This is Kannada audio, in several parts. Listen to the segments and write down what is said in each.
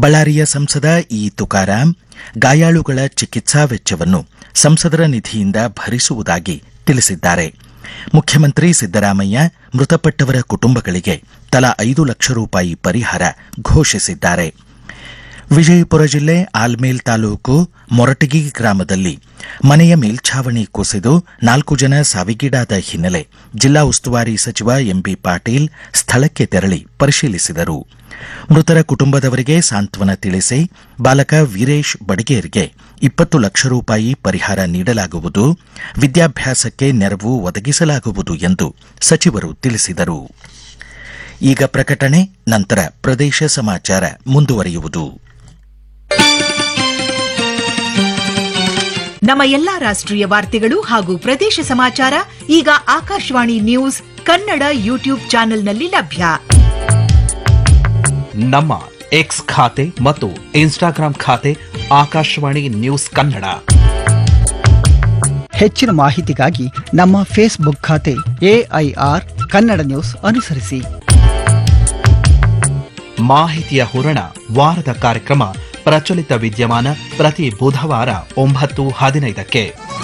ಬಳ್ಳಾರಿಯ ಸಂಸದ ಇ ತುಕಾರಾಂ ಗಾಯಾಳುಗಳ ಚಿಕಿತ್ಸಾ ವೆಚ್ಚವನ್ನು ಸಂಸದರ ನಿಧಿಯಿಂದ ಭರಿಸುವುದಾಗಿ ತಿಳಿಸಿದ್ದಾರೆ ಮುಖ್ಯಮಂತ್ರಿ ಸಿದ್ದರಾಮಯ್ಯ ಮೃತಪಟ್ಟವರ ಕುಟುಂಬಗಳಿಗೆ ತಲಾ ಐದು ಲಕ್ಷ ರೂಪಾಯಿ ಪರಿಹಾರ ಘೋಷಿಸಿದ್ದಾರೆ ವಿಜಯಪುರ ಜಿಲ್ಲೆ ಆಲ್ಮೇಲ್ ತಾಲೂಕು ಮೊರಟಗಿ ಗ್ರಾಮದಲ್ಲಿ ಮನೆಯ ಮೇಲ್ಛಾವಣಿ ಕುಸಿದು ನಾಲ್ಕು ಜನ ಸಾವಿಗೀಡಾದ ಹಿನ್ನೆಲೆ ಜಿಲ್ಲಾ ಉಸ್ತುವಾರಿ ಸಚಿವ ಎಂಬಿ ಪಾಟೀಲ್ ಸ್ಥಳಕ್ಕೆ ತೆರಳಿ ಪರಿಶೀಲಿಸಿದರು ಮೃತರ ಕುಟುಂಬದವರಿಗೆ ಸಾಂತ್ವನ ತಿಳಿಸಿ ಬಾಲಕ ವೀರೇಶ್ ಬಡಿಗೇರ್ಗೆ ಇಪ್ಪತ್ತು ಲಕ್ಷ ರೂಪಾಯಿ ಪರಿಹಾರ ನೀಡಲಾಗುವುದು ವಿದ್ಯಾಭ್ಯಾಸಕ್ಕೆ ನೆರವು ಒದಗಿಸಲಾಗುವುದು ಎಂದು ಸಚಿವರು ತಿಳಿಸಿದರು ಈಗ ಪ್ರಕಟಣೆ ನಂತರ ಪ್ರದೇಶ ಸಮಾಚಾರ ಮುಂದುವರಿಯುವುದು ನಮ್ಮ ಎಲ್ಲಾ ರಾಷ್ಟ್ರೀಯ ವಾರ್ತೆಗಳು ಹಾಗೂ ಪ್ರದೇಶ ಸಮಾಚಾರ ಈಗ ಆಕಾಶವಾಣಿ ನ್ಯೂಸ್ ಕನ್ನಡ ಯೂಟ್ಯೂಬ್ ಚಾನೆಲ್ನಲ್ಲಿ ಲಭ್ಯ ನಮ್ಮ ಎಕ್ಸ್ ಖಾತೆ ಮತ್ತು ಇನ್ಸ್ಟಾಗ್ರಾಂ ಖಾತೆ ಆಕಾಶವಾಣಿ ನ್ಯೂಸ್ ಕನ್ನಡ ಹೆಚ್ಚಿನ ಮಾಹಿತಿಗಾಗಿ ನಮ್ಮ ಫೇಸ್ಬುಕ್ ಖಾತೆ ಎಐಆರ್ ಕನ್ನಡ ನ್ಯೂಸ್ ಅನುಸರಿಸಿ ಮಾಹಿತಿಯ ಹೂರಣ ವಾರದ ಕಾರ್ಯಕ್ರಮ ಪ್ರಚಲಿತ ವಿದ್ಯಮಾನ ಪ್ರತಿ ಬುಧವಾರ ಒಂಬತ್ತು ಹದಿನೈದಕ್ಕೆ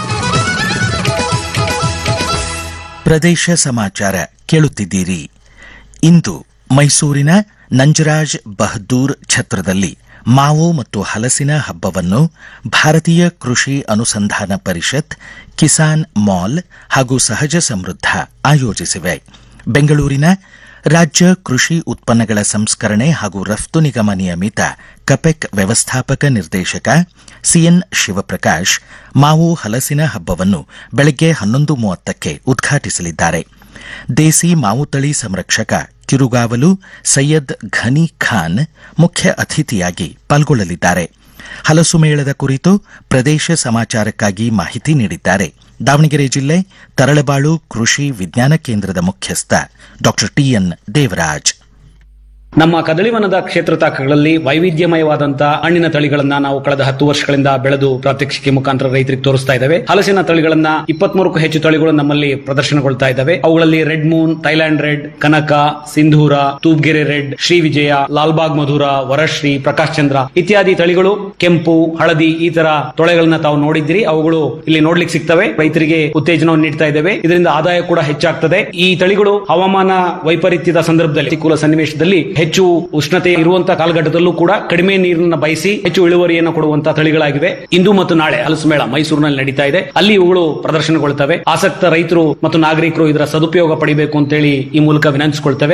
ಪ್ರದೇಶ ಸಮಾಚಾರ ಕೇಳುತ್ತಿದ್ದೀರಿ ಇಂದು ಮೈಸೂರಿನ ನಂಜರಾಜ್ ಬಹದ್ದೂರ್ ಛತ್ರದಲ್ಲಿ ಮಾವು ಮತ್ತು ಹಲಸಿನ ಹಬ್ಬವನ್ನು ಭಾರತೀಯ ಕೃಷಿ ಅನುಸಂಧಾನ ಪರಿಷತ್ ಕಿಸಾನ್ ಮಾಲ್ ಹಾಗೂ ಸಹಜ ಸಮೃದ್ಧ ಆಯೋಜಿಸಿವೆ ಬೆಂಗಳೂರಿನ ರಾಜ್ಯ ಕೃಷಿ ಉತ್ಪನ್ನಗಳ ಸಂಸ್ಕರಣೆ ಹಾಗೂ ರಫ್ತು ನಿಗಮ ನಿಯಮಿತ ಕಪೆಕ್ ವ್ಯವಸ್ಥಾಪಕ ನಿರ್ದೇಶಕ ಸಿಎನ್ ಶಿವಪ್ರಕಾಶ್ ಮಾವು ಹಲಸಿನ ಹಬ್ಬವನ್ನು ಬೆಳಗ್ಗೆ ಹನ್ನೊಂದು ಮೂವತ್ತಕ್ಕೆ ಉದ್ಘಾಟಿಸಲಿದ್ದಾರೆ ದೇಸಿ ಮಾವು ತಳಿ ಸಂರಕ್ಷಕ ಕಿರುಗಾವಲು ಸೈಯದ್ ಘನಿ ಖಾನ್ ಮುಖ್ಯ ಅತಿಥಿಯಾಗಿ ಪಾಲ್ಗೊಳ್ಳಲಿದ್ದಾರೆ ಹಲಸು ಮೇಳದ ಕುರಿತು ಪ್ರದೇಶ ಸಮಾಚಾರಕ್ಕಾಗಿ ಮಾಹಿತಿ ನೀಡಿದ್ದಾರೆ ದಾವಣಗೆರೆ ಜಿಲ್ಲೆ ತರಳಬಾಳು ಕೃಷಿ ವಿಜ್ಞಾನ ಕೇಂದ್ರದ ಮುಖ್ಯಸ್ಥ ಡಾ ಟಿಎನ್ ದೇವರಾಜ್ ನಮ್ಮ ಕದಳಿವನದ ಕ್ಷೇತ್ರ ತಾಕಗಳಲ್ಲಿ ವೈವಿಧ್ಯಮಯವಾದಂತಹ ಹಣ್ಣಿನ ತಳಿಗಳನ್ನ ನಾವು ಕಳೆದ ಹತ್ತು ವರ್ಷಗಳಿಂದ ಬೆಳೆದು ಪ್ರಾತ್ಯಕ್ಷಿಕೆ ಮುಖಾಂತರ ರೈತರಿಗೆ ತೋರಿಸ್ತಾ ಇದ್ದೇವೆ ಹಲಸಿನ ತಳಿಗಳನ್ನ ಇಪ್ಪತ್ಮೂರಕ್ಕೂ ಹೆಚ್ಚು ತಳಿಗಳು ನಮ್ಮಲ್ಲಿ ಪ್ರದರ್ಶನಗೊಳ್ತಾ ಇದ್ದಾವೆ ಅವುಗಳಲ್ಲಿ red moon Thailand red Kanaka Sindhura Toobagere red Shri Vijaya Lalbagh Madhura Varashree Prakash Chandra ಇತ್ಯಾದಿ ತಳಿಗಳು ಕೆಂಪು ಹಳದಿ ಈ ತರ ತೊಳೆಗಳನ್ನ ತಾವು ನೋಡಿದ್ದೀರಿ ಅವುಗಳು ಇಲ್ಲಿ ನೋಡ್ಲಿಕ್ಕೆ ಸಿಗ್ತವೆ ರೈತರಿಗೆ ಉತ್ತೇಜನವನ್ನು ನೀಡ್ತಾ ಇದ್ದೇವೆ ಇದರಿಂದ ಆದಾಯ ಕೂಡ ಹೆಚ್ಚಾಗ್ತದೆ ಈ ತಳಿಗಳು ಹವಾಮಾನ ವೈಪರೀತ್ಯದ ಸಂದರ್ಭದಲ್ಲಿ ಪ್ರತಿಕೂಲ ಸನ್ನಿವೇಶದಲ್ಲಿ ಹೆಚ್ಚು ಉಷ್ಣತೆ ಇರುವಂತಹ ಕಾಲಘಟ್ಟದಲ್ಲೂ ಕೂಡ ಕಡಿಮೆ ನೀರನ್ನ ಬಯಸಿ ಹೆಚ್ಚು ಇಳುವರಿಯನ್ನು ಕೊಡುವಂತಹ ತಳಿಗಳಾಗಿವೆ ಇಂದು ಮತ್ತು ನಾಳೆ ಹಲಸು ಮೇಳ ಮೈಸೂರಿನಲ್ಲಿ ನಡೀತಾ ಇದೆ ಅಲ್ಲಿ ಇವುಗಳು ಪ್ರದರ್ಶನಗೊಳ್ತವೆ ಆಸಕ್ತ ರೈತರು ಮತ್ತು ನಾಗರಿಕರು ಇದರ ಸದುಪಯೋಗ ಪಡಿಬೇಕು ಅಂತೇಳಿ ಈ ಮೂಲಕ ವಿನಂತಿಸಿಕೊಳ್ತೇವೆ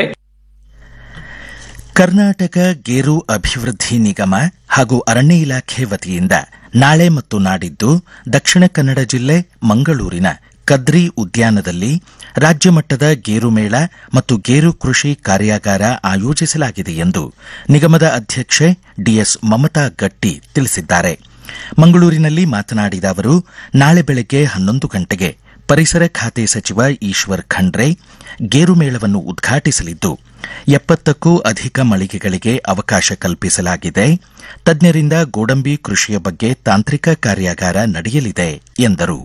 ಕರ್ನಾಟಕ ಗೇರು ಅಭಿವೃದ್ಧಿ ನಿಗಮ ಹಾಗೂ ಅರಣ್ಯ ಇಲಾಖೆ ವತಿಯಿಂದ ನಾಳೆ ಮತ್ತು ನಾಡಿದ್ದು ದಕ್ಷಿಣ ಕನ್ನಡ ಜಿಲ್ಲೆ ಮಂಗಳೂರಿನ ಕದ್ರಿ ಉದ್ಯಾನದಲ್ಲಿ ರಾಜ್ಯ ಮಟ್ಟದ ಗೇರು ಮೇಳ ಮತ್ತು ಗೇರು ಕೃಷಿ ಕಾರ್ಯಾಗಾರ ಆಯೋಜಿಸಲಾಗಿದೆ ಎಂದು ನಿಗಮದ ಅಧ್ಯಕ್ಷೆ ಡಿಎಸ್ ಮಮತಾ ಗಟ್ಟಿ ತಿಳಿಸಿದ್ದಾರೆ ಮಂಗಳೂರಿನಲ್ಲಿ ಮಾತನಾಡಿದ ಅವರು ನಾಳೆ ಬೆಳಗ್ಗೆ ಹನ್ನೊಂದು ಗಂಟೆಗೆ ಪರಿಸರ ಖಾತೆ ಸಚಿವ ಈಶ್ವರ್ ಖಂಡ್ರೆ ಗೇರು ಮೇಳವನ್ನು ಉದ್ಘಾಟಿಸಲಿದ್ದು ಎಪ್ಪತ್ತಕ್ಕೂ ಅಧಿಕ ಮಳಿಗೆಗಳಿಗೆ ಅವಕಾಶ ಕಲ್ಪಿಸಲಾಗಿದೆ ತಜ್ಞರಿಂದ ಗೋಡಂಬಿ ಕೃಷಿಯ ಬಗ್ಗೆ ತಾಂತ್ರಿಕ ಕಾರ್ಯಾಗಾರ ನಡೆಯಲಿದೆ ಎಂದರು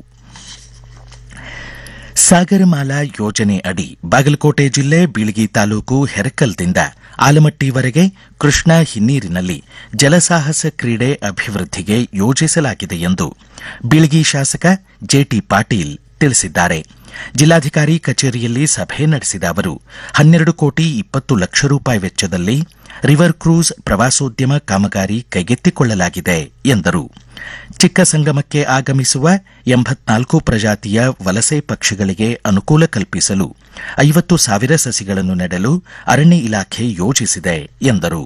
ಸಾಗರಮಾಲಾ ಯೋಜನೆ ಅಡಿ ಬಾಗಲಕೋಟೆ ಜಿಲ್ಲೆ ಬೀಳಗಿ ತಾಲೂಕು ಹೆರಕಲ್ದಿಂದ ಆಲಮಟ್ಟಿವರೆಗೆ ಕೃಷ್ಣಾ ಹಿನ್ನೀರಿನಲ್ಲಿ ಜಲಸಾಹಸ ಕ್ರೀಡೆ ಅಭಿವೃದ್ಧಿಗೆ ಯೋಜಿಸಲಾಗಿದೆ ಎಂದು ಬೀಳಗಿ ಶಾಸಕ ಜೆಟಿ ಪಾಟೀಲ್ ತಿಳಿಸಿದ್ದಾರೆ ಜಿಲ್ಲಾಧಿಕಾರಿ ಕಚೇರಿಯಲ್ಲಿ ಸಭೆ ನಡೆಸಿದ ಅವರು ಹನ್ನೆರಡು ಕೋಟಿ ಇಪ್ಪತ್ತು ಲಕ್ಷ ರೂಪಾಯಿ ವೆಚ್ಚದಲ್ಲಿ ರಿವರ್ ಕ್ರೂಸ್ ಪ್ರವಾಸೋದ್ಯಮ ಕಾಮಗಾರಿ ಕೈಗೆತ್ತಿಕೊಳ್ಳಲಾಗಿದೆ ಎಂದರು ಚಿಕ್ಕ ಸಂಗಮಕ್ಕೆ ಆಗಮಿಸುವ ಎಂಬತ್ನಾಲ್ಕು ಪ್ರಜಾತಿಯ ವಲಸೆ ಪಕ್ಷಿಗಳಿಗೆ ಅನುಕೂಲ ಕಲ್ಪಿಸಲು ಐವತ್ತು ಸಾವಿರ ಸಸಿಗಳನ್ನು ನೆಡಲು ಅರಣ್ಯ ಇಲಾಖೆ ಯೋಜಿಸಿದೆ ಎಂದರು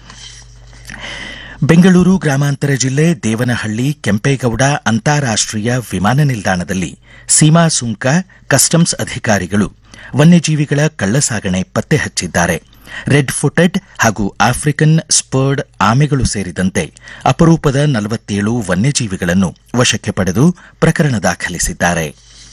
ಬೆಂಗಳೂರು ಗ್ರಾಮಾಂತರ ಜಿಲ್ಲೆ ದೇವನಹಳ್ಳಿ ಕೆಂಪೇಗೌಡ ಅಂತಾರಾಷ್ಟೀಯ ವಿಮಾನ ನಿಲ್ದಾಣದಲ್ಲಿ ಸೀಮಾ ಸುಂಕ ಕಸ್ಟಮ್ಸ್ ಅಧಿಕಾರಿಗಳು ವನ್ಯಜೀವಿಗಳ ಕಳ್ಳಸಾಗಣೆ ಪತ್ತೆ ಹಚ್ಚಿದ್ದಾರೆ ರೆಡ್ ಫುಟೆಡ್ ಹಾಗೂ ಆಫ್ರಿಕನ್ ಸ್ಪರ್ಡ್ ಆಮೆಗಳು ಸೇರಿದಂತೆ ಅಪರೂಪದ ನಲವತ್ತೇಳು ವನ್ಯಜೀವಿಗಳನ್ನು ವಶಕ್ಕೆ ಪಡೆದು ಪ್ರಕರಣ ದಾಖಲಿಸಿದ್ದಾರೆ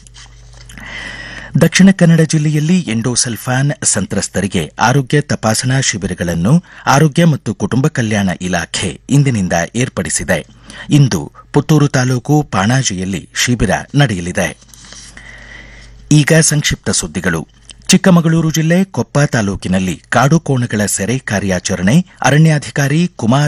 ದಕ್ಷಿಣ ಕನ್ನಡ ಜಿಲ್ಲೆಯಲ್ಲಿ ಎಂಡೋಸಲ್ಫಾನ್ ಸಂತ್ರಸ್ತರಿಗೆ ಆರೋಗ್ಯ ತಪಾಸಣಾ ಶಿಬಿರಗಳನ್ನು ಆರೋಗ್ಯ ಮತ್ತು ಕುಟುಂಬ ಕಲ್ಯಾಣ ಇಲಾಖೆ ಇಂದಿನಿಂದ ಏರ್ಪಡಿಸಿದೆ ಇಂದು ಪುತ್ತೂರು ತಾಲೂಕು ಪಾಣಾಜಿಯಲ್ಲಿ ಶಿಬಿರ ನಡೆಯಲಿದೆ ಈಗ ಸಂಕ್ಷಿಪ್ತ ಸುದ್ದಿಗಳು ಚಿಕ್ಕಮಗಳೂರು ಜಿಲ್ಲೆ ಕೊಪ್ಪ ತಾಲೂಕಿನಲ್ಲಿ ಕಾಡು ಕೋಣಗಳ ಸೆರೆ ಕಾರ್ಯಾಚರಣೆ ಅರಣ್ಯಾಧಿಕಾರಿ ಕುಮಾರ್